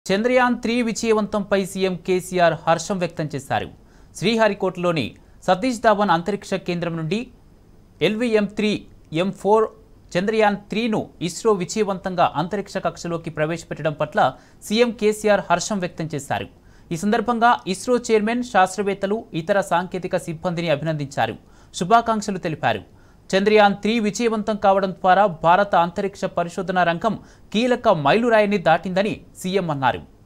Chandrayaan three విజయవంతంపై CM KCR హర్షం వ్యక్తం చేశారు శ్రీహరికోటలోని సతీష్ ధావన్ అంతరిక్ష కేంద్రం నుండి LVM three M four Chandrayaan త్రీను ఇస్రో విజయవంతంగా అంతరిక్ష కక్షలోకి ప్రవేశపెట్టడం పట్ల సీఎం కేసీఆర్ హర్షం వ్యక్తం చేశారు ఈ సందర్భంగా ఇస్రో చైర్మన్ శాస్త్రవేత్తలు ఇతర సాంకేతిక సిబ్బందిని అభినందించారు శుభాకాంక్షలు తెలిపారు చంద్రయాన్ త్రీ విజయవంతం కావడం ద్వారా భారత అంతరిక్ష పరిశోధన రంగం కీలక మైలురాయిని దాటిందని సీఎం అన్నారు